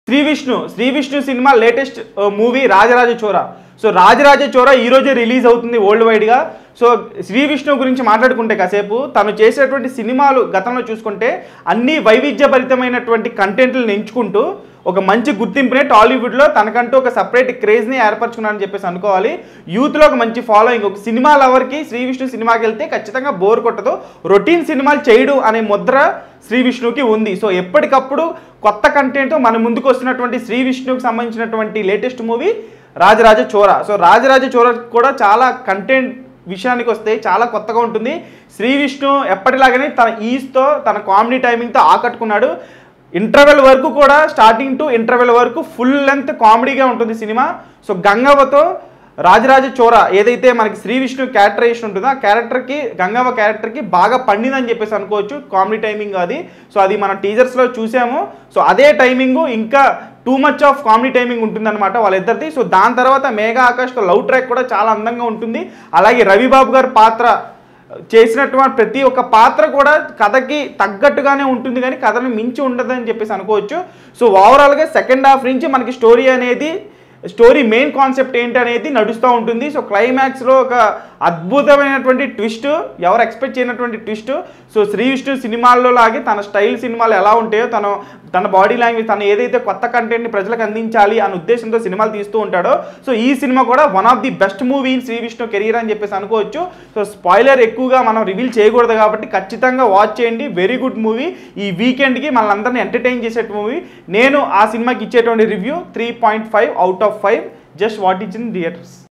Shri Vishnu Shri Vishnu cinema latest movie Rajaraja Chora so Rajaraja చోర ఈ రోజే రిలీజ్ అవుతుంది వరల్డ్ వైడ్గా సో శ్రీ విష్ణు గురించి మాట్లాడుకుంటే కాసేపు తను చేసేటువంటి సినిమాలు గతంలో చూసుకుంటే అన్ని వైవిధ్యభరితమైనటువంటి కంటెంట్లను ఎంచుకుంటూ ఒక మంచి గుర్తింపునే టాలీవుడ్లో తనకంటూ ఒక సపరేట్ క్రేజ్ని ఏర్పరచుకున్నానని చెప్పేసి అనుకోవాలి యూత్లో ఒక మంచి ఫాలోయింగ్ ఒక సినిమా లవర్కి శ్రీ విష్ణు సినిమాకి వెళ్తే ఖచ్చితంగా బోర్ కొట్టదు రొటీన్ సినిమాలు చేయడు అనే ముద్ర శ్రీ విష్ణుకి ఉంది సో ఎప్పటికప్పుడు కొత్త కంటెంట్ మన ముందుకు వస్తున్నటువంటి శ్రీ విష్ణుకి సంబంధించినటువంటి latest movie Rajaraja Chora so Rajaraja చోర కూడా చాలా కంటెంట్ విషయానికి వస్తే చాలా కొత్తగా ఉంటుంది శ్రీ విష్ణు ఎప్పటిలాగానే తన ఈస్తో తన కామెడీ టైమింగ్తో ఆకట్టుకున్నాడు ఇంటర్వెల్ వరకు కూడా స్టార్టింగ్ టు ఇంటర్వెల్ వరకు ఫుల్ లెంత్ కామెడీగా ఉంటుంది సినిమా సో గంగవ్వతో రాజరాజ చోర ఏదైతే మనకి శ్రీ విష్ణు క్యారెక్టరైజేషన్ ఉంటుందో ఆ క్యారెక్టర్కి గంగవ్వ క్యారెక్టర్కి బాగా పండిందని చెప్పేసి అనుకోవచ్చు కామెడీ టైమింగ్ అది సో అది మన టీజర్స్లో చూసాము సో అదే టైమింగ్ ఇంకా too much of comedy timing ఉంటుందన్నమాట వాళ్ళిద్దరిది సో దాని తర్వాత మేఘా ఆకాష్తో లవ్ ట్రాక్ కూడా చాలా అందంగా ఉంటుంది అలాగే రవిబాబు గారి పాత్ర చేసినటువంటి ప్రతి ఒక్క పాత్ర కూడా కథకి తగ్గట్టుగానే ఉంటుంది కానీ కథను మించి ఉండదని చెప్పేసి అనుకోవచ్చు సో ఓవరాల్గా సెకండ్ హాఫ్ నుంచి మనకి స్టోరీ అనేది స్టోరీ మెయిన్ కాన్సెప్ట్ ఏంటి అనేది నడుస్తూ ఉంటుంది సో క్లైమాక్స్లో ఒక అద్భుతమైనటువంటి ట్విస్ట్ ఎవరు ఎక్స్పెక్ట్ చేయనటువంటి ట్విస్ట్ సో శ్రీ విష్ణు సినిమాల్లో లాగే తన స్టైల్ సినిమాలు ఎలా ఉంటాయో తను తన బాడీ లాంగ్వేజ్ తను ఏదైతే కొత్త కంటెంట్ని ప్రజలకు అందించాలి అనే ఉద్దేశంతో సినిమాలు తీస్తూ ఉంటాడో సో ఈ సినిమా కూడా one of the best movie in Sri Vishnu career అని చెప్పేసి అనుకోవచ్చు సో స్పాయిలర్ ఎక్కువగా మనం రివీల్ చేయకూడదు కాబట్టి ఖచ్చితంగా వాచ్ చేయండి వెరీ గుడ్ మూవీ ఈ వీకెండ్కి మనందరినీ ఎంటర్టైన్ చేసే మూవీ నేను ఆ సినిమాకి ఇచ్చేటువంటి review three point five out of five just what which in theatres